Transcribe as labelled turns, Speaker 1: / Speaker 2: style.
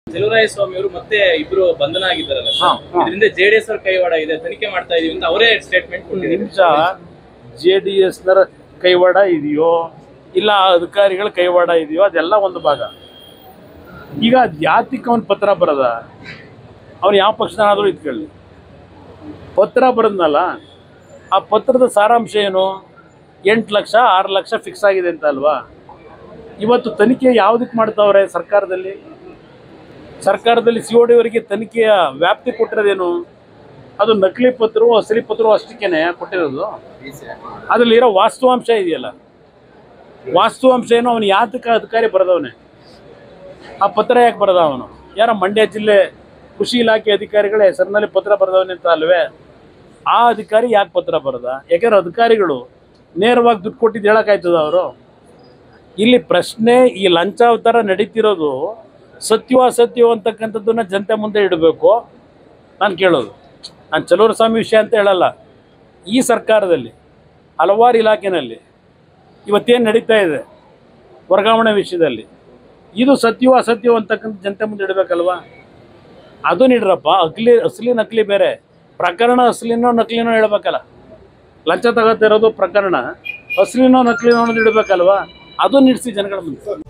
Speaker 1: ಚೆಲುವರಾಯ ಸ್ವಾಮಿ ಅವರು ಮತ್ತೆ ಇಬ್ರು ಬಂಧನ ಆಗಿದ್ದಾರಲ್ಲ
Speaker 2: ಹಾ, ಹಾ.
Speaker 1: ಇದರಿಂದ ಜೆಡಿಎಸ್ ಅವ್ರ ಕೈವಾಡ ಇದೆ ತನಿಖೆ ಮಾಡ್ತಾ ಇದೀವಿ ಅಂತ ಅವರೇ ಸ್ಟೇಟ್ಮೆಂಟ್ ಕೊಟ್ಟಿದ್ದಾರೆ
Speaker 2: ನಿಮಿಷ ಜೆ ಡಿ ಎಸ್ನರ ಕೈವಾಡ ಇದೆಯೋ ಇಲ್ಲ ಅಧಿಕಾರಿಗಳ ಕೈವಾಡ ಇದೆಯೋ ಅದೆಲ್ಲ ಒಂದು ಭಾಗ ಈಗ ಜಾತಿಗೆ ಅವನ ಪತ್ರ ಬರದ ಅವನು ಯಾವ ಪಕ್ಷದನಾದರೂ ಇದ್ಕೊಳ್ಳಿ ಪತ್ರ ಬರೋದ್ನಲ್ಲ ಆ ಪತ್ರದ ಸಾರಾಂಶ ಏನು ಎಂಟು ಲಕ್ಷ ಆರು ಲಕ್ಷ ಫಿಕ್ಸ್ ಆಗಿದೆ ಅಂತ ಅಲ್ವಾ ಇವತ್ತು ತನಿಖೆ ಯಾವುದಕ್ಕೆ ಮಾಡ್ತಾವ್ರೆ ಸರ್ಕಾರದಲ್ಲಿ ಸರ್ಕಾರದಲ್ಲಿ ಸಿ ಒ ಡಿ ಅವರಿಗೆ ತನಿಖೆಯ ವ್ಯಾಪ್ತಿ ಕೊಟ್ಟಿರೋದೇನು ಅದು ನಕಲಿ ಪತ್ರವು ಅಸಲಿ ಪತ್ರವು ಅಷ್ಟಕ್ಕೇನೆ ಕೊಟ್ಟಿರೋದು ಅದ್ರಲ್ಲಿ ಇರೋ ವಾಸ್ತವಾಂಶ ಇದೆಯಲ್ಲ ವಾಸ್ತವಾಂಶ ಏನು ಅವನು ಯಾತಕ ಅಧಿಕಾರಿ ಬರೆದವನೇ ಆ ಪತ್ರ ಯಾಕೆ ಬರೆದ ಅವನು ಯಾರ ಮಂಡ್ಯ ಜಿಲ್ಲೆ ಕೃಷಿ ಇಲಾಖೆ ಅಧಿಕಾರಿಗಳ ಹೆಸರಿನಲ್ಲಿ ಪತ್ರ ಬರೆದವನೇ ಅಂತ ಅಲ್ವೇ ಆ ಅಧಿಕಾರಿ ಯಾಕೆ ಪತ್ರ ಬರೆದ ಯಾಕಂದ್ರೆ ಅಧಿಕಾರಿಗಳು ನೇರವಾಗಿ ದುಡ್ಡು ಕೊಟ್ಟಿದ್ದು ಹೇಳೋಕ್ಕಾಯ್ತದ ಅವರು ಇಲ್ಲಿ ಪ್ರಶ್ನೆ ಈ ಲಂಚಾವತಾರ ನಡೀತಿರೋದು ಸತ್ಯವ ಅಸತ್ಯವ ಅಂತಕ್ಕಂಥದ್ದನ್ನ ಜನತೆ ಮುಂದೆ ಇಡಬೇಕು ನಾನು ಕೇಳೋದು ನಾನು ಚಲೋರ ಸ್ವಾಮಿ ವಿಷಯ ಅಂತ ಹೇಳಲ್ಲ ಈ ಸರ್ಕಾರದಲ್ಲಿ ಹಲವಾರು ಇಲಾಖೆನಲ್ಲಿ ಇವತ್ತೇನು ನಡೀತಾ ಇದೆ ವರ್ಗಾವಣೆ ವಿಷಯದಲ್ಲಿ ಇದು ಸತ್ಯವೋ ಅಸತ್ಯವೋ ಅಂತಕ್ಕಂಥ ಜನತೆ ಮುಂದೆ ಇಡಬೇಕಲ್ವಾ ಅದು ನೀಡ್ರಪ್ಪ ಅಕ್ಲಿ ಅಸಲಿ ನಕಲಿ ಬೇರೆ ಪ್ರಕರಣ ಅಸಲಿನೋ ನಕಲಿನೋ ಹೇಳ್ಬೇಕಲ್ಲ ಲಂಚ ತಗೋತಿರೋದು ಪ್ರಕರಣ ಅಸಲಿನೋ ನಕಲಿನೋ ಅನ್ನೋದು ಇಡಬೇಕಲ್ವಾ ಅದು ನಿಡಿಸಿ ಜನಗಳ ಮುಂದೆ